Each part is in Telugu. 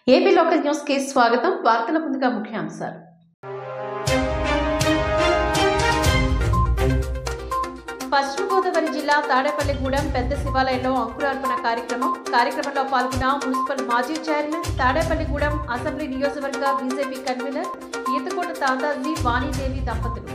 ఏపీ లోకల్ న్యూస్ కి స్వాగతం వార్తల ముందుగా ముఖ్యాంశాలు పశ్చిమ గోదావరి జిల్లా తాడేపల్లిగూడెం పెద్ద శివాలయంలో అంకురార్పణ కార్యక్రమం కార్యక్రమంలో పాల్గొన్న మున్సిపల్ మాజీ చైర్మన్ తాడేపల్లిగూడెం అసెంబ్లీ నియోజకవర్గ బీజేపీ కన్వీనర్ ఈతకోట తాతాజీ వాణిదేవి దంపతులు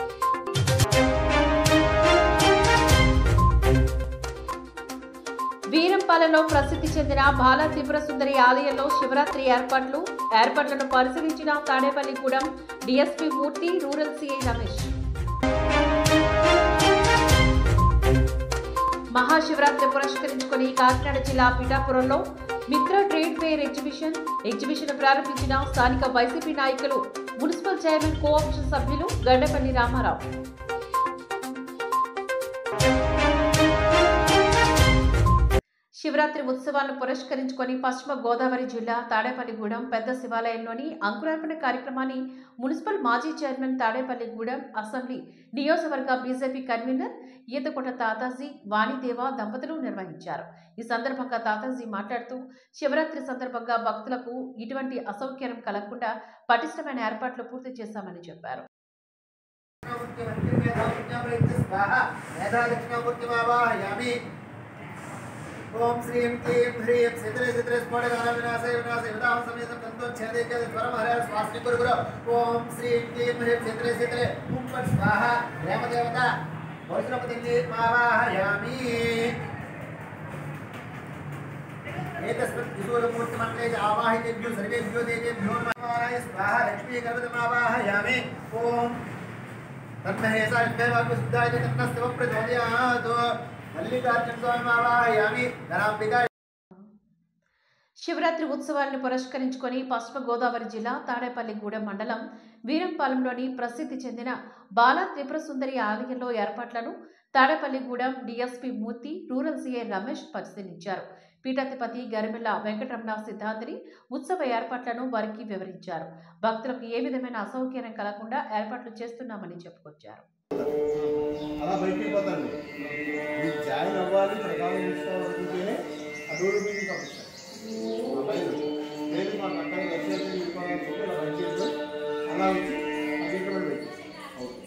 వీరంపాలలో ప్రసిద్ధి చెందిన బాల త్రిపుర సుందరి ఆలయంలో శివరాత్రి ఏర్పాట్లు ఏర్పాట్లను పరిశీలించిన Tadepalligudem DSP Murthy rural CI Ramesh Mahashivaratri పురస్కరించుకుని కాకినాడ జిల్లా పిఠాపురంలో మిత్ర ట్రేడ్ ఫెయిర్ ఎగ్జిబిషన్ ఎగ్జిబిషన్ ప్రారంభించిన స్థానిక వైసీపీ నాయకులు మున్సిపల్ చైర్మన్ కోఆప్షన్ సభ్యులు గడ్డపల్లి రామారావు శివరాత్రి ఉత్సవాలను పురస్కరించుకొని పశ్చిమ గోదావరి జిల్లా తాడేపల్లిగూడెం పెద్ద శివాలయంలోని అంకురార్పణ కార్యక్రమాన్ని మున్సిపల్ మాజీ చైర్మన్ తాడేపల్లిగూడెం అసెంబ్లీ నియోజకవర్గ బీజేపీ కన్వీనర్ ఈతకొండ తాతాజీ వాణిదేవ దంపతులు నిర్వహించారు ఈ సందర్భంగా తాతాజీ మాట్లాడుతూ శివరాత్రి సందర్భంగా భక్తులకు ఇటువంటి అసౌకర్యం కలగకుండా పటిష్టమైన ఏర్పాట్లు పూర్తి చేశామని చెప్పారు మేధాదక్షిణామూర్తిమావాహయామి ఓం శ్రీం క్లీం హ్రీం సిద్రే సిద్రే స్ఫోటగాన వినాశయ వినాశయ విధామ సమేతం సంతోచ్ఛేదే స్వరం హర స్వాస్తి గురు గురు ఓం శ్రీం క్లీం హ్రీం సిద్రే సిద్రే ఓం పట్ స్వాహ దేవదేవత వజ్రపతి మావాహయామి एतस्मिन् किशोरमूर्तिमन्त्रे च आवाहितेभ्यो सर्वेभ्यो देवेभ्यो नमः स्वाहा लक्ष्मी गर्भतमावाहयामि ॐ तन्महे सा विद्यावाग्यशुद्धाय तन्नस्तव प्रचोदयात् मल्लिकार्जुन स्वामिमावाहयामि धनाम्बिका శివరాత్రి ఉత్సవాలను పురస్కరించుకొని పశ్చిమ గోదావరి జిల్లా తాడేపల్లిగూడెం మండలం వీరంపాలెంలోని ప్రసిద్ధి చెందిన బాల త్రిపుర సుందరి ఆలయంలో ఏర్పాట్లను Tadepalligudem DSP Murthy rural CI Ramesh పరిశీలించారు పీఠాధిపతి గరిమెల్ల వెంకటరమణ సిద్ధాంతిని ఉత్సవ ఏర్పాట్లను వారికి వివరించారు భక్తులకు ఏ విధమైన అసౌకర్యం కలగకుండా ఏర్పాట్లు చేస్తున్నామని చెప్పుకొచ్చారు అలా బయటికి పోతాను మీరు జాయిన్ అవ్వాలి ప్రకారం తీసుకోవాలంటేనే అడవులు మీద పంపిస్తాను అబ్బాయిలు లేదు మా పక్కన దర్శనం తీసుకోవాలని చెప్పి అలా బయట చేసి అలా వచ్చి అది ఇక్కడ పెట్టి ఓకే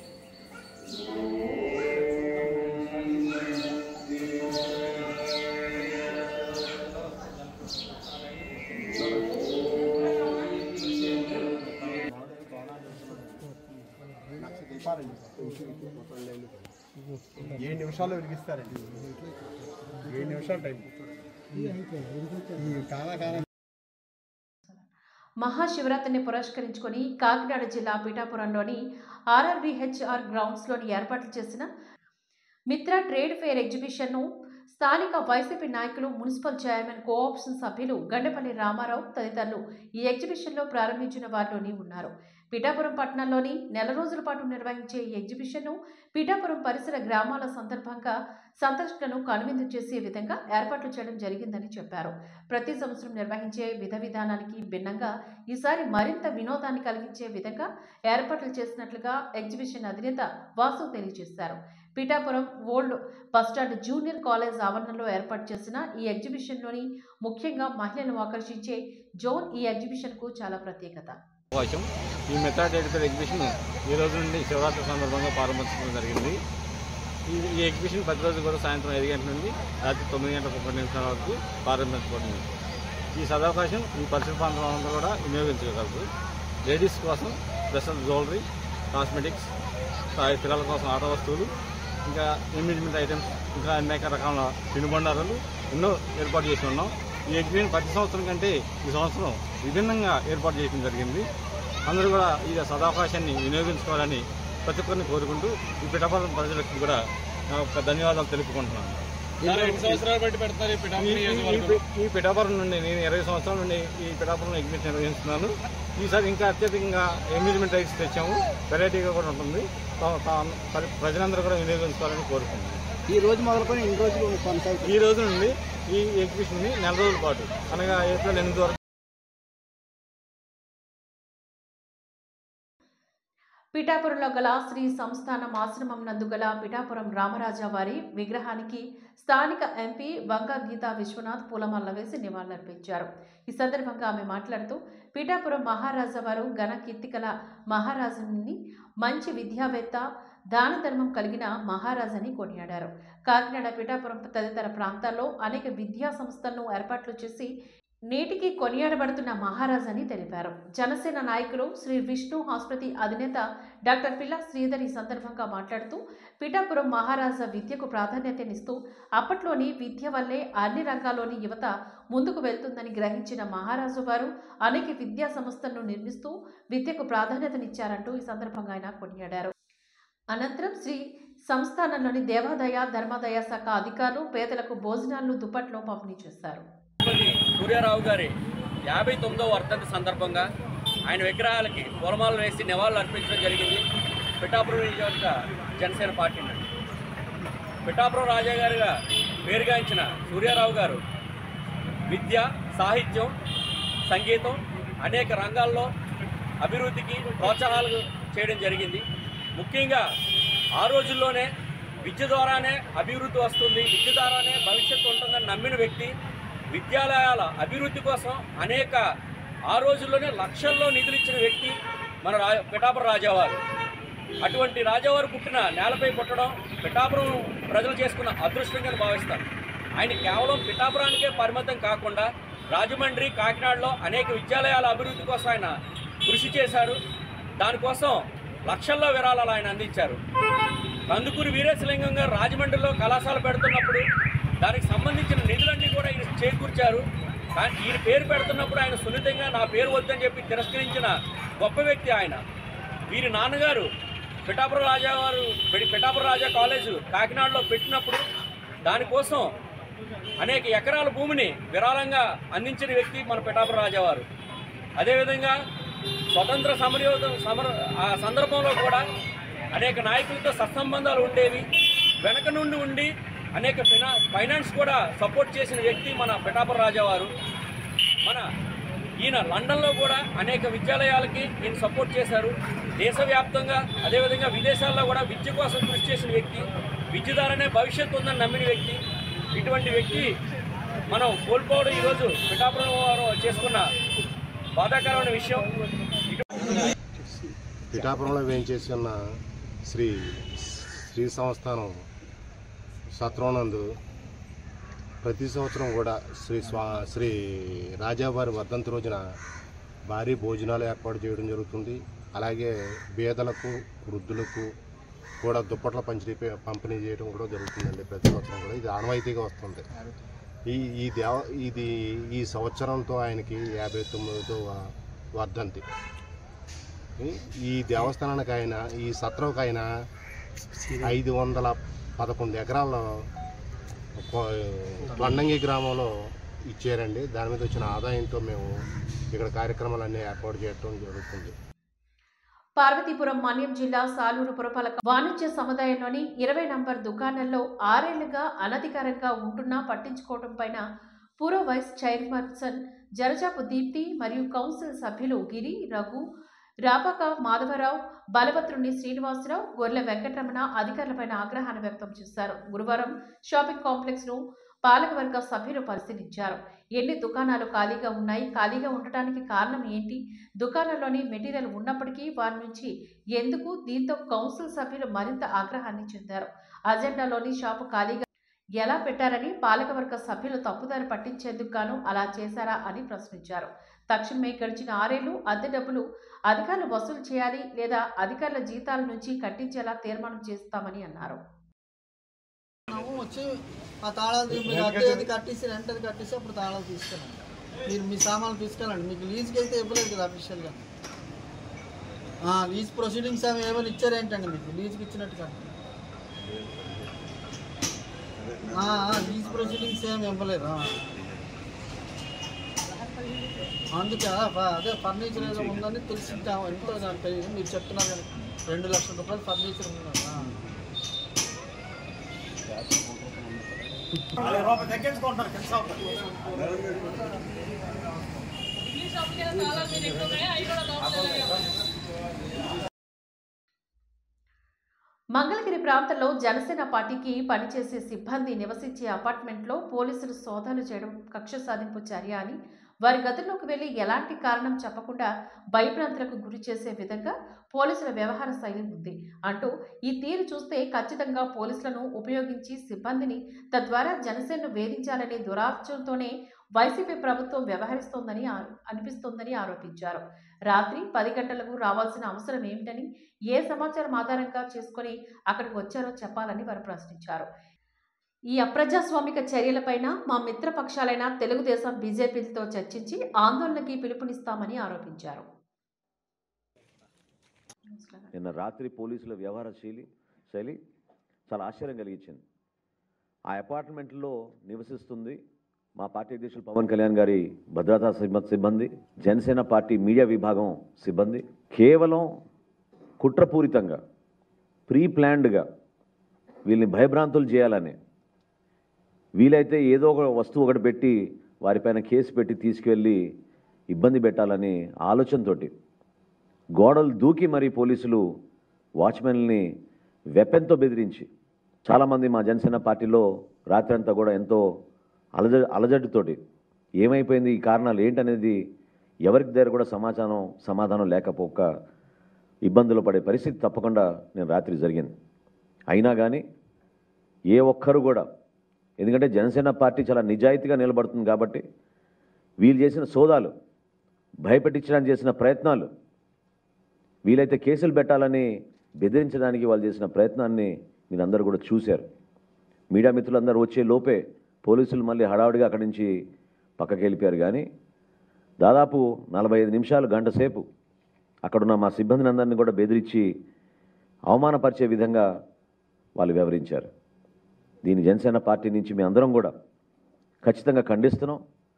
ఏడు నిమిషాల్లో వెలిగిస్తారండి ఏడు నిమిషాలు టైం ఈ కాలా కాలం మహాశివరాత్రిని పురస్కరించుకొని కాకినాడ జిల్లా పీఠాపురంలోని ఆర్ఆర్బిహెచ్ఆర్ గ్రౌండ్స్లోని ఏర్పాట్లు చేసిన మిత్ర ట్రేడ్ ఫెయిర్ ఎగ్జిబిషన్ను స్థానిక వైసీపీ నాయకులు మున్సిపల్ చైర్మన్ కోఆప్షన్ సభ్యులు గండపల్లి రామారావు తదితరులు ఈ ఎగ్జిబిషన్లో ప్రారంభించిన వారిలోని ఉన్నారు పిఠాపురం పట్టణంలోని నెల రోజుల పాటు నిర్వహించే ఈ ఎగ్జిబిషన్ను పిఠాపురం పరిసర గ్రామాల సందర్భంగా సందర్శనను కనువిందు చేసే విధంగా ఏర్పాట్లు చేయడం జరిగిందని చెప్పారు ప్రతి సంవత్సరం నిర్వహించే విధ విధానానికి భిన్నంగా ఈసారి మరింత వినోదాన్ని కలిగించే విధంగా ఏర్పాట్లు చేసినట్లుగా ఎగ్జిబిషన్ అధినేత వాసు తెలియజేశారు Pithapuram old bus stand junior college ఆవరణలో ఏర్పాటు చేసిన ఈ ఎగ్జిబిషన్లోని ముఖ్యంగా మహిళలను ఆకర్షించే జోన్ ఈ ఎగ్జిబిషన్కు చాలా ప్రత్యేకత అవకాశం ఈ మెథా డేటికల్ ఎగ్జిబిషన్ ఈ రోజు నుండి శివరాత్రి సందర్భంగా ప్రారంభించడం జరిగింది ఈ ఈ ఎగ్జిబిషన్ ప్రతి రోజు కూడా సాయంత్రం ఐదు గంటల నుండి రాత్రి తొమ్మిది గంటల ముప్పై నిమిషాల వరకు ప్రారంభించబడింది ఈ సదవకాశం ఈ పరిసర ప్రాంతాలంతా కూడా వినియోగించగలరు లేడీస్ కోసం స్పెషల్ జ్యువెలరీ కాస్మెటిక్స్ పిల్లల కోసం ఆట వస్తువులు ఇంకా ఇమ్యూనిమెంట్ ఐటమ్స్ ఇంకా అనేక రకాల తినుబండారాలు ఎన్నో ఏర్పాటు చేసి ఉన్నాం ఈ ఎగ్జిబిషన్ ప్రతి సంవత్సరం కంటే ఈ సంవత్సరం విభిన్నంగా ఏర్పాటు చేయడం జరిగింది అందరూ కూడా ఈ సదావకాశాన్ని వినియోగించుకోవాలని ప్రతి ఒక్కరిని కోరుకుంటూ ఈ పిఠాపురం ప్రజలకు కూడా నా యొక్క ధన్యవాదాలు తెలుపుకుంటున్నాను ఈ- ఈ- ఈ- ఈ పిఠాపురం నుండి నేను ఇరవై సంవత్సరాల నుండి ఈ పిఠాపురం ఎగ్జిబిషన్ నిర్వహిస్తున్నాను ఈసారి ఇంకా అత్యధికంగా అమ్యూజ్మెంట్ రైట్స్ తెచ్చాము వెరైటీగా కూడా ఉంటుంది తా- తా- ప్ర- ప్రజలందరూ కూడా వినియోగించుకోవాలని కోరుకుంటున్నాను ఈ రోజు మొదలుకొని ఎన్ని రోజులు కొనసాగుతుంది ఈ రోజు నుండి ఈ ఎగ్జిబిషన్ని నెల రోజుల పాటు అనగా ఏప్రిల్ ఎనిమిది వరకు పిఠాపురంలో గల శ్రీ సంస్థానం ఆశ్రమం నందు గల పిఠాపురం రామరాజా వారి విగ్రహానికి స్థానిక ఎంపీ వంగ గీతా విశ్వనాథ్ పూలమాల వేసి నివాళులర్పించారు ఈ సందర్భంగా ఆమె మాట్లాడుతూ పిఠాపురం మహారాజా వారు ఘన కీర్తికల మహారాజుని మంచి విద్యావేత్త దాన ధర్మం కలిగిన మహారాజని కొనియాడారు కాకినాడ పిఠాపురం తదితర ప్రాంతాల్లో అనేక విద్యా సంస్థలను ఏర్పాట్లు చేసి నేటికి కొనియాడబడుతున్న మహారాజని తెలిపారు జనసేన నాయకులు శ్రీ విష్ణు ఆసుపత్రి అధినేత డాక్టర్ పిల్ల శ్రీధర్ ఈ సందర్భంగా మాట్లాడుతూ పిఠాపురం మహారాజా విద్యకు ప్రాధాన్యతనిస్తూ అప్పట్లోని విద్య వల్లే అన్ని రంగాల్లోని యువత ముందుకు వెళ్తుందని గ్రహించిన మహారాజు వారు అనేక విద్యా సంస్థలను నిర్మిస్తూ విద్యకు ప్రాధాన్యతనిచ్చారంటూ ఈ సందర్భంగా ఆయన కొనియాడారు అనంతరం శ్రీ సంస్థానంలోని దేవాదాయ ధర్మాదాయ శాఖ అధికారులు పేదలకు భోజనాలను దుప్పట్లో పంపిణీ చేశారు తిరుపతి సూర్యారావు గారి యాభై తొమ్మిదవ వర్ధంతి సందర్భంగా ఆయన విగ్రహాలకి పూలమాలలు వేసి నివాళులు అర్పించడం జరిగింది పిఠాపురం నియోజకవర్గ జనసేన పార్టీ నుండి పిఠాపురం రాజా గారుగా పేరుగాంచిన సూర్యారావు గారు విద్య సాహిత్యం సంగీతం అనేక రంగాల్లో అభివృద్ధికి ప్రోత్సాహాలు చేయడం జరిగింది ముఖ్యంగా ఆ రోజుల్లోనే విద్య ద్వారానే అభివృద్ధి వస్తుంది విద్య ద్వారానే భవిష్యత్తు ఉంటుందని నమ్మిన వ్యక్తి విద్యాలయాల అభివృద్ధి కోసం అనేక ఆ రోజుల్లోనే లక్షల్లో నిధులు ఇచ్చిన వ్యక్తి మన రా పిఠాపురం రాజావారు అటువంటి రాజావారు పుట్టిన నేలపై పుట్టడం పిఠాపురం ప్రజలు చేసుకున్న అదృష్టంగా భావిస్తాను ఆయన కేవలం పిఠాపురానికే పరిమితం కాకుండా రాజమండ్రి కాకినాడలో అనేక విద్యాలయాల అభివృద్ధి కోసం ఆయన కృషి చేశారు దానికోసం లక్షల్లో విరాళాలు ఆయన అందించారు కందుకూరి వీరేశలింగం గారు రాజమండ్రిలో కళాశాల పెడుతున్నప్పుడు దానికి సంబంధించిన నిధులన్నీ కూడా ఈయన చేకూర్చారు కానీ ఈయన పేరు పెడుతున్నప్పుడు ఆయన సున్నితంగా నా పేరు వద్దని చెప్పి తిరస్కరించిన గొప్ప వ్యక్తి ఆయన వీరి నాన్నగారు పిఠాపురం రాజా వారు పిఠ- పిఠాపురం రాజా కాలేజ్ కాకినాడలో పెట్టినప్పుడు దానికోసం అనేక ఎకరాల భూమిని విరాళంగా అందించిన వ్యక్తి మన పిఠాపురం రాజావారు అదేవిధంగా స్వతంత్ర సమరయోధం సమర ఆ సందర్భంలో కూడా అనేక నాయకులతో సత్సంబంధాలు ఉండేవి వెనక నుండి ఉండి అనేక ఫినా ఫైనాన్స్ కూడా సపోర్ట్ చేసిన వ్యక్తి మన పిఠాపురం రాజావారు మన ఈయన లండన్లో కూడా అనేక విద్యాలయాలకి ఈయన సపోర్ట్ చేశారు దేశవ్యాప్తంగా అదేవిధంగా విదేశాల్లో కూడా విద్య కోసం కృషి చేసిన వ్యక్తి విద్య ద్వారానే భవిష్యత్తు ఉందని నమ్మిన వ్యక్తి ఇటువంటి వ్యక్తి మనం కోల్పోవడం ఈరోజు పిఠాపురం వారు చేసుకున్న బాధాకరమైన విషయం పిఠాపురంలో వేయించేసి ఉన్న శ్రీ శ్రీ సంస్థానం సత్రోనందు ప్రతి సంవత్సరం కూడా శ్రీ స్వా శ్రీ రాజావారి వర్ధంతి రోజున భారీ భోజనాలు ఏర్పాటు చేయడం జరుగుతుంది అలాగే బీదలకు వృద్ధులకు కూడా దుప్పట్ల పంపిణీ పంపిణీ చేయడం కూడా జరుగుతుందండి ప్రతి సంవత్సరం కూడా ఇది ఆనవాయితీగా వస్తుంది ఈ ఈ దేవ ఇది ఈ సంవత్సరంతో ఆయనకి యాభై తొమ్మిదో వర్ధంతి ఈ- ఈ దేవస్థానానికి ఆయన ఈ సత్రంకి ఆయన ఐదు వందల పదకొండు ఎకరాల్లో కొ- తొండంగి గ్రామంలో ఇచ్చారండి దాని మీద వచ్చిన ఆదాయంతో మేము ఇక్కడ కార్యక్రమాలన్నీ ఏర్పాటు చేయడం జరుగుతుంది పార్వతీపురం మన్యం జిల్లా సాలూరు పురపాలక వాణిజ్య సముదాయంలోని ఇరవై నంబర్ దుకాణంలో ఆరేళ్లుగా అనధికారంగా ఉంటున్నా పట్టించుకోవడం పైన పూర్వ వైస్ చైర్పర్సన్ జరజాపు దీప్తి మరియు కౌన్సిల్ సభ్యులు గిరి రఘు రాపక మాధవరావు బలభద్రుని శ్రీనివాసరావు గొర్రెల వెంకటరమణ అధికారులపైన ఆగ్రహాన్ని వ్యక్తం చేశారు గురువారం షాపింగ్ కాంప్లెక్స్ ను పాలకవర్గ సభ్యులు పరిశీలించారు ఎన్ని దుకాణాలు ఖాళీగా ఉన్నాయి ఖాళీగా ఉండటానికి కారణం ఏంటి దుకాణంలోని మెటీరియల్ ఉన్నప్పటికీ వారి నుంచి ఎందుకు దీంతో కౌన్సిల్ సభ్యులు మరింత ఆగ్రహాన్ని చెందారు అజెండాలోని షాపు ఖాళీగా ఎలా పెట్టారని పాలకవర్గ సభ్యులు తప్పుదారి పట్టించేందుకు గాను అలా చేశారా అని ప్రశ్నించారు తక్షణమే గడిచిన ఆరేళ్లు అద్దె డబ్బులు అధికారులు వసూలు చేయాలి లేదా అధికారుల జీతాల నుంచి కట్టించేలా తీర్మానం చేస్తామని అన్నారు మేము వచ్చి ఆ తాళాలు తీ- మీకు అద్దె ఏది కట్టేసి రెంట్ అది కట్టేసి అప్పుడు తాళాలు తీసుకెళ్ళండి మీరు మీ సామాన్లు తీసుకెళ్ళండి మీకు లీజ్కి అయితే ఇవ్వలేదు కదా అఫీషియల్గా లీజ్ ప్రొసీడింగ్స్ అవి ఏమైనా ఇచ్చారేంటండి మీకు లీజ్కి ఇచ్చినట్టు కాదు ఆ, ఆ, లీజ్ ప్రొసీడింగ్స్ ఏమి ఇవ్వలేదు ఆ. అందుకే ఆ, ఫ- అదే ఫర్నిచర్ ఏదో ఉందని తెలిసి ఎంతో అంటే మీరు చెప్తున్నారు కదా రెండు లక్షల రూపాయలు ఫర్నిచర్ ఉందండి ఆ. మంగళగిరి ప్రాంతంలో జనసేన పార్టీకి పనిచేసే సిబ్బంది నివసించే అపార్ట్మెంట్లో పోలీసులు సోదాలు చేయడం కక్ష సాధింపు చర్య అని వారి గదుల్లోకి వెళ్లి ఎలాంటి కారణం చెప్పకుండా భయభ్రాంతులకు గురి చేసే విధంగా పోలీసుల వ్యవహార శైలి ఉంది అంటూ ఈ తీరు చూస్తే ఖచ్చితంగా పోలీసులను ఉపయోగించి సిబ్బందిని తద్వారా జనసేనను వేధించాలనే దురాచరణతోనే వైసీపీ ప్రభుత్వం వ్యవహరిస్తోందని ఆ- అనిపిస్తోందని ఆరోపించారు రాత్రి పది గంటలకు రావాల్సిన అవసరం ఏమిటని ఏ సమాచారం ఆధారంగా చేసుకొని అక్కడికి వచ్చారో చెప్పాలని వారు ప్రశ్నించారు ఈ అప్రజాస్వామిక చర్యలపైన మా మిత్రపక్షాలైన తెలుగుదేశం బీజేపీలతో చర్చించి ఆందోళనకి పిలుపునిస్తామని ఆరోపించారు నిన్న రాత్రి పోలీసుల వ్యవహార శైలి శైలి చాలా ఆశ్చర్యం కలిగించింది ఆ అపార్ట్మెంట్లో నివసిస్తుంది మా పార్టీ అధ్యక్షులు పవన్ కళ్యాణ్ గారి భద్రతా సిబ్బ- సిబ్బంది జనసేన పార్టీ మీడియా విభాగం సిబ్బంది కేవలం కుట్రపూరితంగా ప్రీ ప్లాన్డ్గా వీళ్ళని భయభ్రాంతులు చేయాలని వీలైతే ఏదో ఒక వస్తువు ఒకటి పెట్టి వారిపైన కేసు పెట్టి తీసుకెళ్ళి ఇబ్బంది పెట్టాలని ఆలోచనతోటి గోడలు దూకి మరి పోలీసులు వాచ్మెన్ని వెపెన్తో బెదిరించి చాలామంది మా జనసేన పార్టీలో రాత్రి అంతా కూడా ఎంతో అలజ అలజడితోటి ఏమైపోయింది ఈ కారణాలు ఏంటనేది ఎవరికి దగ్గర కూడా సమాచారం సమాధానం లేకపోక ఇబ్బందులు పడే పరిస్థితి తప్పకుండా నేను రాత్రి జరిగింది అయినా కానీ ఏ ఒక్కరు కూడా ఎందుకంటే జనసేన పార్టీ చాలా నిజాయితీగా నిలబడుతుంది కాబట్టి వీళ్ళు చేసిన సోదాలు భయపెట్టించడానికి చేసిన ప్రయత్నాలు వీలైతే కేసులు పెట్టాలని బెదిరించడానికి వాళ్ళు చేసిన ప్రయత్నాన్ని మీరందరూ కూడా చూశారు మీడియా మిత్రులందరూ వచ్చే లోపే పోలీసులు మళ్ళీ హడావుడిగా అక్కడి నుంచి పక్కకి వెళ్ళిపోయారు కానీ దాదాపు నలభై ఐదు నిమిషాలు గంట సేపు అక్కడున్న మా సిబ్బందిని అందరినీ కూడా బెదిరించి అవమానపరిచే విధంగా వాళ్ళు వ్యవహరించారు దీని జనసేన పార్టీ నుంచి మీ అందరం కూడా ఖచ్చితంగా ఖండిస్తున్నాం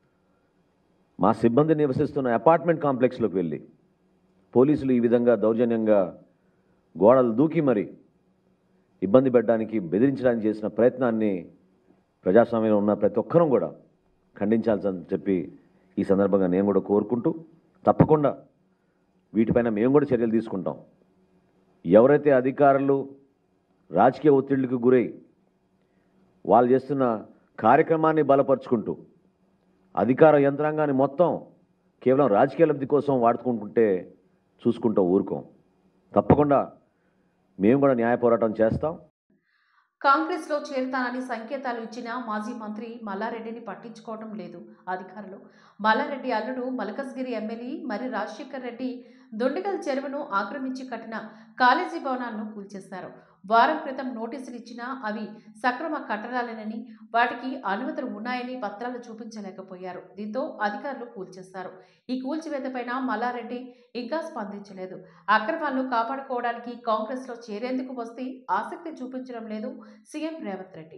మా సిబ్బంది నివసిస్తున్న అపార్ట్మెంట్ కాంప్లెక్స్లోకి వెళ్ళి పోలీసులు ఈ విధంగా దౌర్జన్యంగా గోడలు దూకి మరి ఇబ్బంది పెట్టడానికి బెదిరించడానికి చేసిన ప్రయత్నాన్ని ప్రజాస్వామ్యంలో ఉన్న ప్రతి ఒక్కరూ కూడా ఖండించాల్సని చెప్పి ఈ సందర్భంగా నేను కూడా కోరుకుంటూ తప్పకుండా వీటిపైన మేము కూడా చర్యలు తీసుకుంటాం ఎవరైతే అధికారులు రాజకీయ ఒత్తిళ్లకు గురై వాళ్ళు చేస్తున్న కార్యక్రమాన్ని బలపరుచుకుంటూ అధికార యంత్రాంగాన్ని మొత్తం కేవలం రాజకీయ లబ్ధి కోసం వాడుకుంటుంటే చూసుకుంటూ ఊరుకోం తప్పకుండా మేము కూడా న్యాయ పోరాటం చేస్తాం కాంగ్రెస్ లో చేరుతానని సంకేతాలు ఇచ్చిన మాజీ మంత్రి మల్లారెడ్డిని పట్టించుకోవడం లేదు అధికారులు మల్లారెడ్డి అల్లుడు మలకజ్గిరి ఎమ్మెల్యే మరి రాజశేఖర్ రెడ్డి దొండిగల్ చెరువును ఆక్రమించి కట్టిన కాలేజీ భవనాలను కూల్చేశారు వారం క్రితం నోటీసులు ఇచ్చినా అవి సక్రమ కట్టడాలేనని వాటికి అనుమతులు ఉన్నాయని పత్రాలు చూపించలేకపోయారు దీంతో అధికారులు కూల్చేశారు ఈ కూల్చివేతపైన మల్లారెడ్డి ఇంకా స్పందించలేదు అక్రమాలను కాపాడుకోవడానికి కాంగ్రెస్లో చేరేందుకు వస్తే ఆసక్తి చూపించడం లేదు సీఎం రేవంత్ రెడ్డి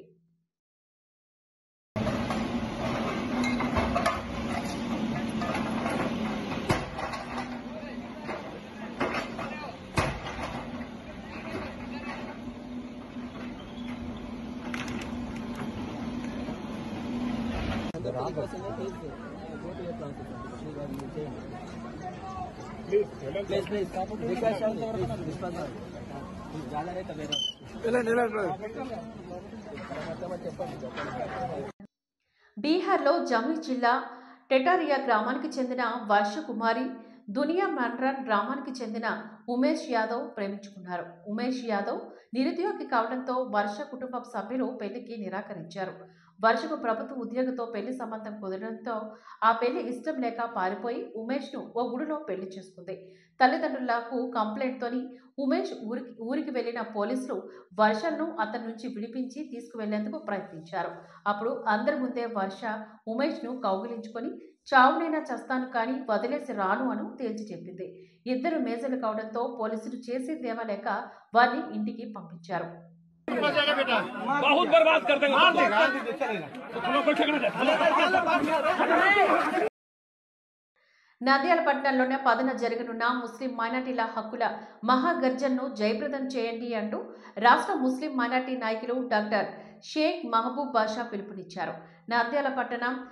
బీహార్లో జముయి జిల్లా టెటారియా గ్రామానికి చెందిన వర్ష కుమారి దునియా మండ్రాన్ గ్రామానికి చెందిన ఉమేష్ యాదవ్ ప్రేమించుకున్నారు ఉమేష్ యాదవ్ నిరుద్యోగి కావడంతో వర్ష కుటుంబ సభ్యులు పెళ్లికి నిరాకరించారు వర్షకు ప్రభుత్వ ఉద్యోగితో పెళ్లి సంబంధం కుదరడంతో ఆ పెళ్లి ఇష్టం లేక పారిపోయి ఉమేష్ను ఓ గుడిలో పెళ్లి చేసుకుంది తల్లిదండ్రులకు కంప్లైంట్తోని ఉమేష్ ఊరికి ఊరికి వెళ్లిన పోలీసులు వర్షను అతని నుంచి విడిపించి తీసుకువెళ్లేందుకు ప్రయత్నించారు అప్పుడు అందరి ముందే వర్ష ఉమేష్ను కౌగిలించుకొని చావునైనా చస్తాను కానీ వదిలేసి రాను అను తేల్చి చెప్పింది ఇద్దరు మేజలు కావడంతో పోలీసులు చేసేదేమా లేక వారిని ఇంటికి పంపించారు बहुत बर्बाद कर देंगे నంద్యాల పట్టణంలోనే పదన జరగనున్న ముస్లిం మైనార్టీల హక్కుల మహాగర్జన్ను జయప్రదం చేయండి అంటూ రాష్ట్ర ముస్లిం మైనార్టీ నాయకులు డాక్టర్ షేక్ మహబూబ్ బాషా పిలుపునిచ్చారు నంద్యాల పట్టణం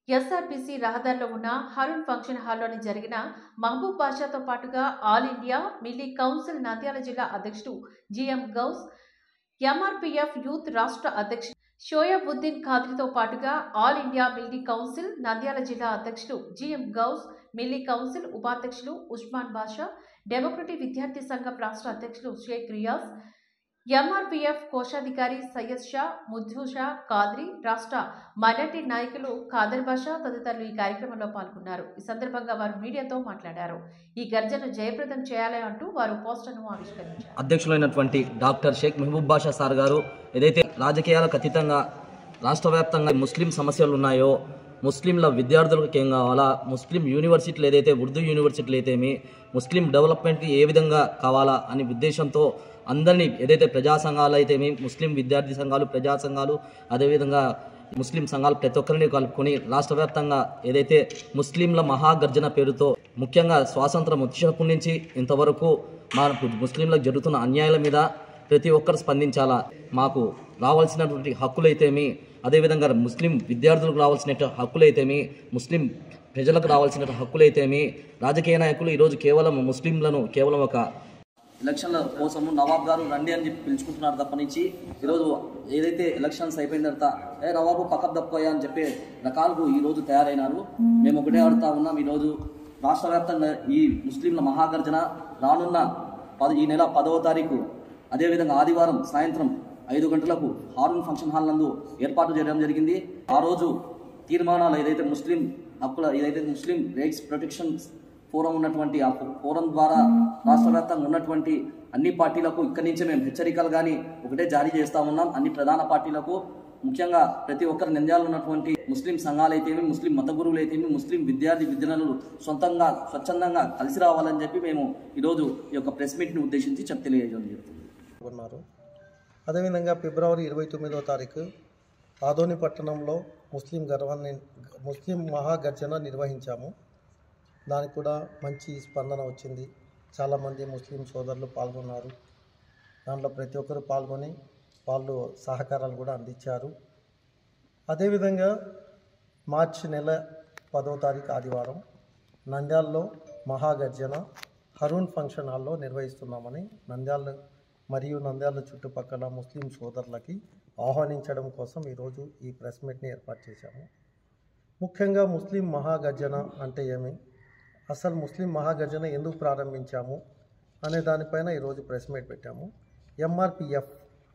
ఎస్ఆర్బీసీ రహదారిలో ఉన్న హరుణ్ ఫంక్షన్ హాల్లోని జరిగిన మహబూబ్ బాషాతో పాటుగా all India Milli council Nandyal జిల్లా అధ్యక్షుడు జిఎం గౌస్ ఎంఆర్పీఎఫ్ యూత్ రాష్ట్ర అధ్యక్షుడు షోయబుద్దీన్ ఖాద్రితో పాటుగా all India Milli council Nandyal జిల్లా అధ్యక్షుడు జిఎం గౌస్ మిల్లీ కౌన్సిల్ ఉపాధ్యక్షులు ఉస్మాన్ బాషా డెమోక్రటిక్ విద్యార్థి సంఘం రాష్ట్ర అధ్యక్షులు షేక్ రియాజ్ ఎంఆర్పీఎఫ్ కోశాధికారి సయ్యద్ షా ముద్దు షా కాద్రి రాష్ట్ర మైనార్టీ నాయకులు ఖాదర్ బాషా తదితరులు ఈ కార్యక్రమంలో పాల్గొన్నారు ఈ సందర్భంగా వారు మీడియాతో మాట్లాడారు ఈ గర్జను జయప్రదం చేయాలి అంటూ వారు పోస్టర్ను ఆవిష్కరించారు అధ్యక్షులైనటువంటి డాక్టర్ షేక్ మెహబూబ్ బాషా సార్ గారు ఏదైతే రాజకీయాలకు అతీతంగా రాష్ట్ర వ్యాప్తంగా ముస్లిం సమస్యలు ఉన్నాయో ముస్లింల విద్యార్థులకు ఏం కావాలా ముస్లిం యూనివర్సిటీలు ఏదైతే ఉర్దూ యూనివర్సిటీలు అయితేమి ముస్లిం డెవలప్మెంట్కి ఏ విధంగా కావాలా అనే ఉద్దేశంతో అందరినీ ఏదైతే ప్రజా సంఘాలు అయితేమి ముస్లిం విద్యార్థి సంఘాలు ప్రజా సంఘాలు అదేవిధంగా ముస్లిం సంఘాలు ప్రతి ఒక్కరిని కలుపుకొని రాష్ట్ర వ్యాప్తంగా ఏదైతే ముస్లింల మహాగర్జన పేరుతో ముఖ్యంగా స్వాతంత్రం వచ్చినప్పటి నుంచి ఇంతవరకు మనకు ముస్లింలకు జరుగుతున్న అన్యాయాల మీద ప్రతి ఒక్కరు స్పందించాలా మాకు రావాల్సినటువంటి హక్కులైతేమి అదేవిధంగా ముస్లిం విద్యార్థులకు రావాల్సిన హక్కులైతేమి ముస్లిం ప్రజలకు రావాల్సిన హక్కులైతేమి రాజకీయ నాయకులు ఈరోజు కేవలం ముస్లింలను కేవలం ఒక ఎలక్షన్ల కోసము నవాబ్ గారు రండి అని చెప్పి పిలుచుకుంటున్నారు తప్ప నుంచి ఈరోజు ఏదైతే ఎలక్షన్స్ అయిపోయిన తర్వాత ఏ నవాబు పక్కకు తప్పుకోయా అని చెప్పే రకాలకు ఈరోజు తయారైనారు మేము ఒకటే ఆడుతా ఉన్నాం ఈరోజు రాష్ట్ర వ్యాప్తంగా ఈ ముస్లింల మహాగర్జన రానున్న పది ఈ నెల పదవ తారీఖు అదేవిధంగా ఆదివారం సాయంత్రం ఐదు గంటలకు హారూన్ ఫంక్షన్ హాల్ నందు ఏర్పాటు చేయడం జరిగింది ఆ రోజు తీర్మానాలు ఏదైతే ముస్లిం హక్కుల ఏదైతే ముస్లిం రైట్స్ ప్రొటెక్షన్ ఫోరం ఉన్నటువంటి ఆ ఫోరం ద్వారా రాష్ట్ర వ్యాప్తంగా ఉన్నటువంటి అన్ని పార్టీలకు ఇక్కడి నుంచే మేము హెచ్చరికలు కానీ ఒకటే జారీ చేస్తా ఉన్నాం అన్ని ప్రధాన పార్టీలకు ముఖ్యంగా ప్రతి ఒక్కరి నింద్యాలు ఉన్నటువంటి ముస్లిం సంఘాలు అయితేమి ముస్లిం మత గురువులు అయితేమి ముస్లిం విద్యార్థి విద్యార్థులు సొంతంగా స్వచ్ఛందంగా కలిసి రావాలని చెప్పి మేము ఈరోజు ఈ యొక్క ప్రెస్ మీట్ని ఉద్దేశించి చెప్ తెలియజేయడం జరుగుతుంది ఉన్నారు అదేవిధంగా ఫిబ్రవరి ఇరవై తొమ్మిదవ తారీఖు ఆదోని పట్టణంలో ముస్లిం గర్వాన్ని ముస్లిం మహాగర్జన నిర్వహించాము దానికి కూడా మంచి స్పందన వచ్చింది చాలామంది ముస్లిం సోదరులు పాల్గొన్నారు దాంట్లో ప్రతి ఒక్కరు పాల్గొని వాళ్ళు సహకారాలు కూడా అందించారు అదేవిధంగా మార్చి నెల పదో తారీఖు ఆదివారం నంద్యాలలో మహాగర్జన హరూన్ ఫంక్షన్ హాల్లో నిర్వహిస్తున్నామని నంద్యాల మరియు నంద్యాల చుట్టుపక్కల ముస్లిం సోదరులకి ఆహ్వానించడం కోసం ఈరోజు ఈ ప్రెస్ మీట్ని ఏర్పాటు చేశాము ముఖ్యంగా ముస్లిం మహాగర్జన అంటే ఏమి అసలు ముస్లిం మహాగర్జన ఎందుకు ప్రారంభించాము అనే దానిపైన ఈరోజు ప్రెస్ మీట్ పెట్టాము MRPF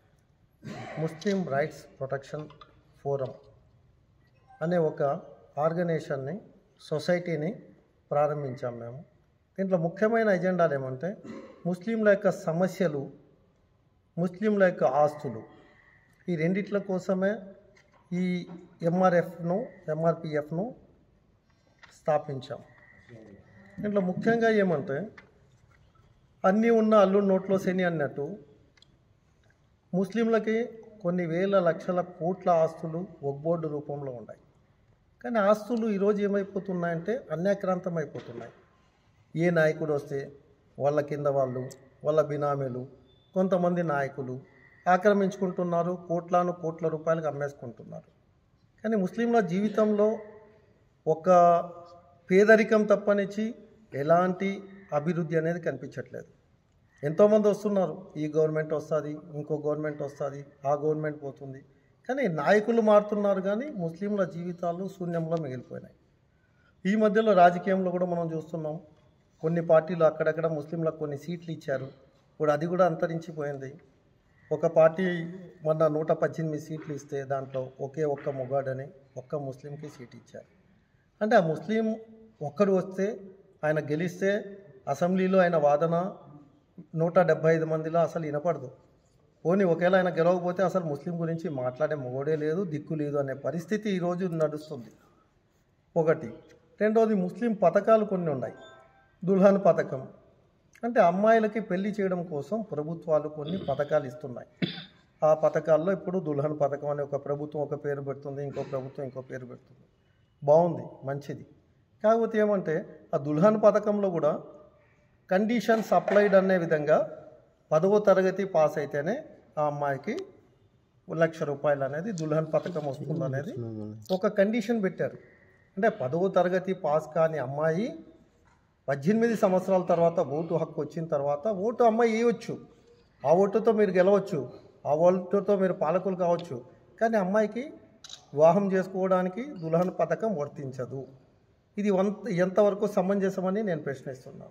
Muslim rights protection forum అనే ఒక ఆర్గనైజేషన్ని సొసైటీని ప్రారంభించాం మేము దీంట్లో ముఖ్యమైన ఎజెండాలు ఏమంటే ముస్లింల యొక్క సమస్యలు ముస్లింల యొక్క ఆస్తులు ఈ రెండిట్ల కోసమే ఈ ఎంఆర్ఎఫ్ను ఎంఆర్పిఎఫ్ను స్థాపించాం దీంట్లో ముఖ్యంగా ఏమంటే అన్నీ ఉన్న అల్లు నోట్లో శని అన్నట్టు ముస్లింలకి కొన్ని వేల లక్షల కోట్ల ఆస్తులు ఒగ్బోర్డు రూపంలో ఉన్నాయి కానీ ఆస్తులు ఈరోజు ఏమైపోతున్నాయంటే అన్యాక్రాంతం అయిపోతున్నాయి ఏ నాయకుడు వస్తే వాళ్ళ కింద వాళ్ళు వాళ్ళ బినామీలు కొంతమంది నాయకులు ఆక్రమించుకుంటున్నారు కోట్లాను కోట్ల రూపాయలకు అమ్మేసుకుంటున్నారు కానీ ముస్లింల జీవితంలో ఒక పేదరికం తప్పనిచ్చి ఎలాంటి అభివృద్ధి అనేది కనిపించట్లేదు ఎంతోమంది వస్తున్నారు ఈ గవర్నమెంట్ వస్తుంది ఇంకో గవర్నమెంట్ వస్తుంది ఆ గవర్నమెంట్ పోతుంది కానీ నాయకులు మారుతున్నారు కానీ ముస్లింల జీవితాలు శూన్యంలో మిగిలిపోయినాయి ఈ మధ్యలో రాజకీయంలో కూడా మనం చూస్తున్నాం కొన్ని పార్టీలు అక్కడక్కడ ముస్లింలకు కొన్ని సీట్లు ఇచ్చారు ఇప్పుడు అది కూడా అంతరించిపోయింది ఒక పార్టీ మొన్న నూట పద్దెనిమిది సీట్లు ఇస్తే దాంట్లో ఒకే ఒక్క మొగాడని ఒక్క ముస్లింకి సీట్ ఇచ్చారు అంటే ఆ ముస్లిం ఒక్కడు వస్తే ఆయన గెలిస్తే అసెంబ్లీలో ఆయన వాదన నూట డెబ్బై ఐదు మందిలో అసలు వినపడదు పోనీ ఒకవేళ ఆయన గెలవకపోతే అసలు ముస్లిం గురించి మాట్లాడే మొగోడే లేదు దిక్కు లేదు అనే పరిస్థితి ఈరోజు నడుస్తుంది ఒకటి రెండవది ముస్లిం పథకాలు కొన్ని ఉన్నాయి దుల్హన్ పథకం అంటే అమ్మాయిలకి పెళ్లి చేయడం కోసం ప్రభుత్వాలు కొన్ని పథకాలు ఇస్తున్నాయి ఆ పథకాల్లో ఇప్పుడు దుల్హన్ పథకం అనే ఒక ప్రభుత్వం ఒక పేరు పెడుతుంది ఇంకో ప్రభుత్వం ఇంకో పేరు పెడుతుంది బాగుంది మంచిది కాకపోతే ఏమంటే ఆ దుల్హన్ పథకంలో కూడా కండిషన్స్ అప్లైడ్ అనే విధంగా పదవ తరగతి పాస్ అయితేనే ఆ అమ్మాయికి లక్ష రూపాయలు అనేది దుల్హన్ పథకం వస్తుంది అనేది ఒక కండిషన్ పెట్టారు అంటే పదవ తరగతి పాస్ కాని అమ్మాయి పద్దెనిమిది సంవత్సరాల తర్వాత ఓటు హక్కు వచ్చిన తర్వాత ఓటు అమ్మాయి వేయవచ్చు ఆ ఓటుతో మీరు గెలవచ్చు ఆ ఓటుతో మీరు పాలకులు కావచ్చు కానీ అమ్మాయికి వివాహం చేసుకోవడానికి దుల్హన్ పథకం వర్తించదు ఇది వంత ఎంతవరకు సమంజసమని నేను ప్రశ్నిస్తున్నాను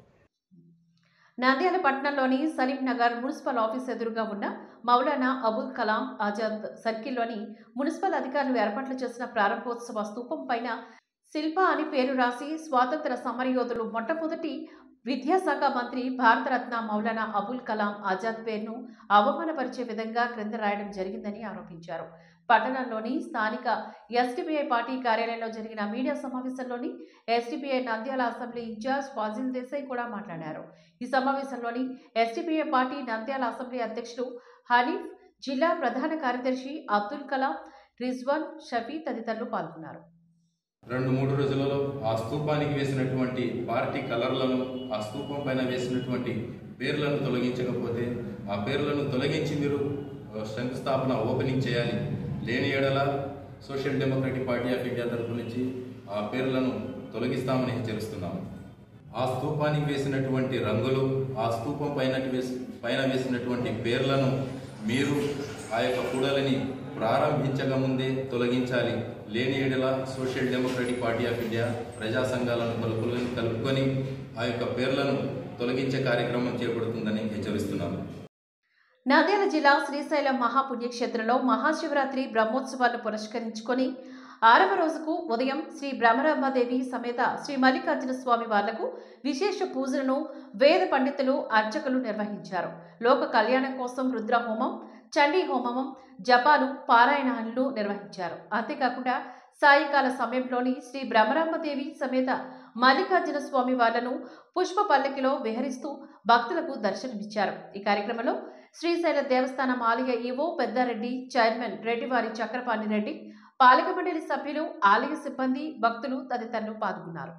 నంద్యాల పట్టణంలోని సలీం నగర్ మున్సిపల్ ఆఫీస్ ఎదురుగా ఉన్న మౌలానా అబుల్ కలాం ఆజాద్ సర్కిల్లోని మున్సిపల్ అధికారులు ఏర్పాట్లు చేసిన ప్రారంభోత్సవ స్తూపం పైన శిల్ప అని పేరు రాసి స్వాతంత్ర సమరయోధులు మొట్టమొదటి విద్యాశాఖ మంత్రి భారతరత్న మౌలానా అబుల్ కలాం ఆజాద్ పేరును అవమానపరిచే విధంగా క్రింద రాయడం జరిగిందని ఆరోపించారు పట్టణంలోని స్థానిక ఎస్డిపిఐ పార్టీ కార్యాలయంలో జరిగిన మీడియా సమావేశంలోని SDPI Nandyal assembly incharge Fazil Desai కూడా మాట్లాడారు ఈ సమావేశంలోని ఎస్డిపిఐ పార్టీ నంద్యాల అసెంబ్లీ అధ్యక్షుడు హనీఫ్ జిల్లా ప్రధాన కార్యదర్శి అబ్దుల్ కలాం రిజ్వాన్ షఫీ తదితరులు పాల్గొన్నారు రెండు మూడు రోజులలో ఆ స్తూపానికి వేసినటువంటి పార్టీ కలర్లను ఆ స్తూపం పైన వేసినటువంటి పేర్లను తొలగించకపోతే ఆ పేర్లను తొలగించి మీరు ఆ, శంకుస్థాపన ఓపెనింగ్ చేయాలి లేని ఎడల social democratic party of India తరపు నుంచి ఆ పేర్లను తొలగిస్తామని హెచ్చరిస్తున్నాము ఆ స్తూపానికి వేసినటువంటి రంగులు ఆ స్తూపం పైన వేసి పైన వేసినటువంటి పేర్లను మీరు ఆ యొక్క కూడలిని ప్రారంభించక ముందే తొలగించాలి లేని ఎడల social democratic party of India ప్రజా సంఘాలను కలుపుకొని కలుపుకొని ఆ యొక్క పేర్లను తొలగించే కార్యక్రమం చేపడుతుందని హెచ్చరిస్తున్నాము నంద్యాల జిల్లా శ్రీశైలం మహాపుణ్యక్షేత్రంలో మహాశివరాత్రి బ్రహ్మోత్సవాలను పురస్కరించుకొని ఆరవ రోజుకు ఉదయం శ్రీ బ్రహ్మరాంబాదేవి సమేత శ్రీ మల్లికార్జున స్వామి వార్లకు విశేష పూజలను వేద పండితులు అర్చకులు నిర్వహించారు లోక కళ్యాణం కోసం రుద్ర హోమం చండీ హోమం జపాలు పారాయణాలు నిర్వహించారు అంతేకాకుండా సాయంకాల సమయంలోని శ్రీ బ్రహ్మరాంబదేవి సమేత మల్లికార్జున స్వామి వార్లను పుష్ప పల్లకిలో విహరిస్తూ భక్తులకు దర్శనమిచ్చారు ఈ కార్యక్రమంలో శ్రీశైల దేవస్థానం ఆలయ ఈవో పెద్దారెడ్డి చైర్మన్ రెడ్డివారి చక్రపాణి రెడ్డి పాలక మండలి సభ్యులు ఆలయ సిబ్బంది భక్తులు తదితరులు పాల్గొన్నారు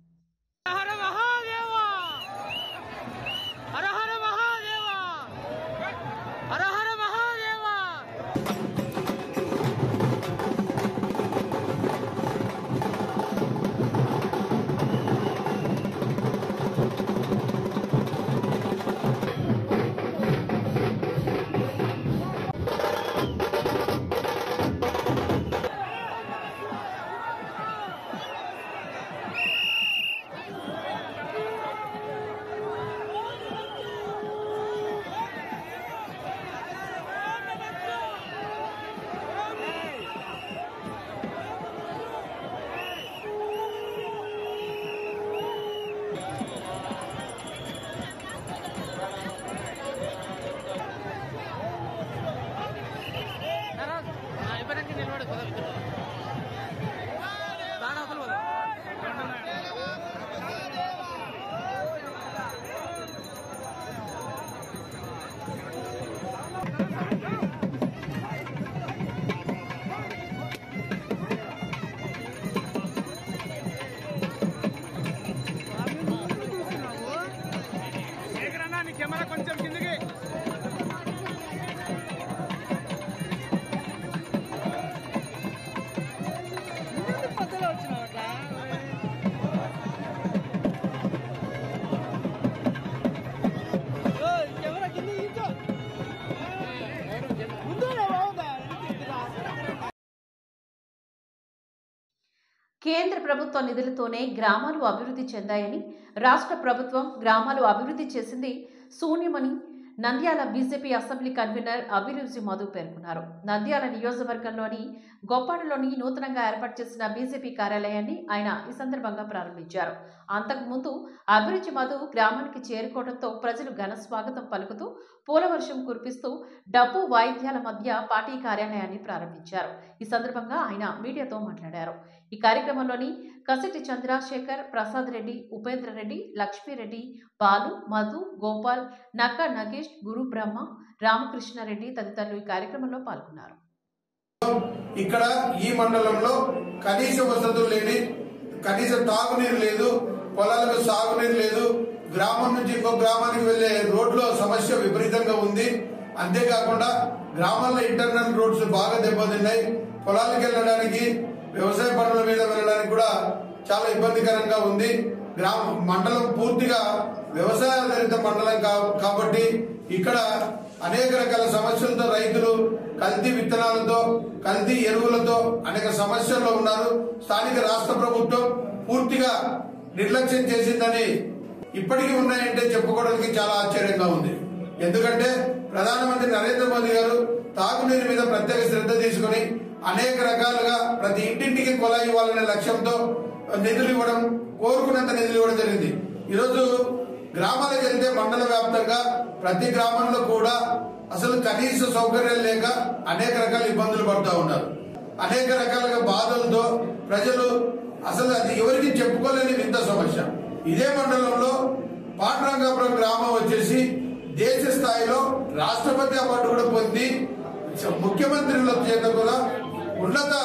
కేంద్ర ప్రభుత్వ నిధులతోనే గ్రామాలు అభివృద్ధి చెందాయని రాష్ట్ర ప్రభుత్వం గ్రామాలు అభివృద్ధి చేసింది శూన్యమని Nandyal BJP assembly convener Abhiruchi Madhu పేర్కొన్నారు నంద్యాల నియోజకవర్గంలోని గొప్పాడలోని నూతనంగా ఏర్పాటు చేసిన బీజేపీ కార్యాలయాన్ని ఆయన ఈ సందర్భంగా ప్రారంభించారు అంతకుముందు అభిరుచి మధు గ్రామానికి చేరుకోవడంతో ప్రజలు ఘన స్వాగతం పలుకుతూ పూలవర్షం కురిపిస్తూ డబ్బు వాయిద్యాల మధ్య పార్టీ కార్యాలయాన్ని ప్రారంభించారు ఈ సందర్భంగా ఆయన మీడియాతో మాట్లాడారు ఈ కార్యక్రమంలోని కసిటి చంద్రశేఖర్ ప్రసాద్ రెడ్డి ఉపేంద్ర రెడ్డి లక్ష్మీరెడ్డి బాలు మధు గోపాల్ నక్క నగేష్ గురు బ్రహ్మ రామకృష్ణారెడ్డి తదితరులు ఈ కార్యక్రమంలో పాల్గొన్నారు ఇక్కడ ఈ మండలంలో కనీస వసతులు లేని కనీస తాగునీరు లేదు పొలాలకు సాగునీరు లేదు గ్రామం నుంచి ఇంకో గ్రామానికి వెళ్లే రోడ్లో సమస్య విపరీతంగా ఉంది అంతేకాకుండా గ్రామాల్లో ఇంటర్నల్ రోడ్స్ బాగా దెబ్బతిన్నాయి పొలాలకు వెళ్ళడానికి వ్యవసాయ పనుల మీద వెళ్ళడానికి కూడా చాలా ఇబ్బందికరంగా ఉంది గ్రామ మండలం పూర్తిగా వ్యవసాయ ఆధారిత మండలం కా- కాబట్టి ఇక్కడ అనేక రకాల సమస్యలతో రైతులు కల్తీ విత్తనాలతో కల్తీ ఎరువులతో అనేక సమస్యల్లో ఉన్నారు స్థానిక రాష్ట్ర ప్రభుత్వం పూర్తిగా నిర్లక్ష్యం చేసిందని ఇప్పటికీ ఉన్నాయంటే చెప్పుకోవడానికి చాలా ఆశ్చర్యంగా ఉంది ఎందుకంటే ప్రధానమంత్రి నరేంద్ర మోదీ గారు తాగునీరు మీద ప్రత్యేక శ్రద్ధ తీసుకుని అనేక రకాలుగా ప్రతి ఇంటింటికి కొలాయి ఇవ్వాలనే లక్ష్యంతో నిధులు ఇవ్వడం కోరుకున్నంత నిధులు ఇవ్వడం జరిగింది ఈరోజు గ్రామాలకు వెళ్తే మండల వ్యాప్తంగా ప్రతి గ్రామంలో కూడా అసలు కనీస సౌకర్యాలు లేక అనేక రకాల ఇబ్బందులు పడుతూ ఉన్నారు అనేక రకాలుగా బాధలతో ప్రజలు అసలు అది ఎవరికి చెప్పుకోలేని వింత సమస్య ఇదే మండలంలో పాండురంగాపురం గ్రామం వచ్చేసి దేశ స్థాయిలో రాష్ట్రపతి అవార్డు కూడా పొంది ముఖ్యమంత్రుల చేత కూడా ఉన్నత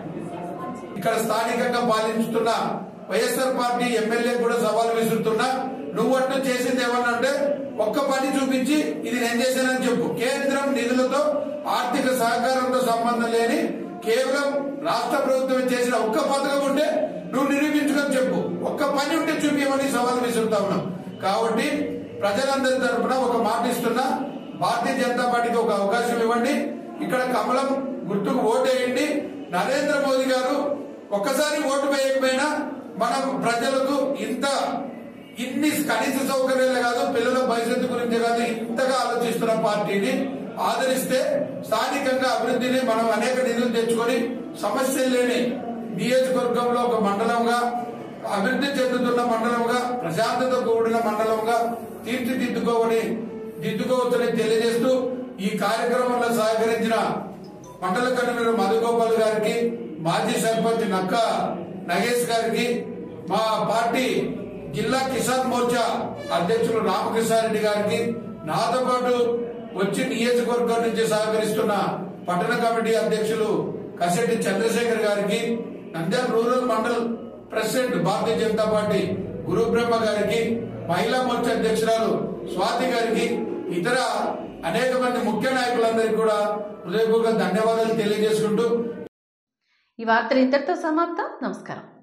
ఇక్కడ స్థానికంగా పాలించుతున్న వైఎస్ఆర్ పార్టీ ఎమ్మెల్యే కూడా సవాల్ విసురుతున్నా నువ్వు అట్లా చేసింది ఏమన్నా అంటే ఒక్క పని చూపించి ఇది నేను చేశానని చెప్పు కేంద్రం నిధులతో ఆర్థిక సహకారంతో సంబంధం లేని కేవలం రాష్ట్ర ప్రభుత్వం చేసిన ఒక్క పథకం ఉంటే నువ్వు నిరూపించుకొని చెప్పు ఒక్క పని ఉంటే చూపించమని సవాల్ విసురుతా ఉన్నాం కాబట్టి ప్రజలందరి తరపున ఒక మాట ఇస్తున్నా భారతీయ జనతా పార్టీకి ఒక అవకాశం ఇవ్వండి ఇక్కడ కమలం గుర్తుకు ఓటేయండి నరేంద్ర మోదీ గారు ఒక్కసారి ఓటు వేయకపోయినా మనం ప్రజలకు ఇంత ఇన్ని కనీస సౌకర్యాలు కాదు పిల్లల భవిష్యత్తు గురించి కాదు ఇంతగా ఆలోచిస్తున్న పార్టీని ఆదరిస్తే స్థానికంగా అభివృద్ధిని మనం అనేక నిధులు తెచ్చుకొని సమస్యలు లేని నియోజకవర్గంలో ఒక మండలంగా అభివృద్ధి చెందుతున్న మండలంగా ప్రశాంతత కూడిన మండలంగా తీర్చిదిద్దుకోవని దిద్దుకోవచ్చని తెలియజేస్తూ ఈ కార్యక్రమంలో సహకరించిన మండల కన్వీనర్ మధుగోపాల్ గారికి మాజీ సర్పంచ్ నక్క నగేష్ గారికి మా పార్టీ జిల్లా కిసాన్ మోర్చా అధ్యక్షులు రామకృష్ణారెడ్డి గారికి నాతో పాటు వచ్చి నియోజకవర్గం నుంచి సహకరిస్తున్న పట్టణ కమిటీ అధ్యక్షులు కసెట్టి చంద్రశేఖర్ గారికి Nandyal rural mandal president Bharatiya Janata party Guru Brahma గారికి మహిళా మోర్చా అధ్యక్షురాలు స్వాతి గారికి ఇతర అనేక మంది ముఖ్య నాయకులందరికీ కూడా హృదయపూర్వక ధన్యవాదాలు తెలియజేసుకుంటూ ఈ వార్తలు ఇంతటితో సమాప్తం నమస్కారం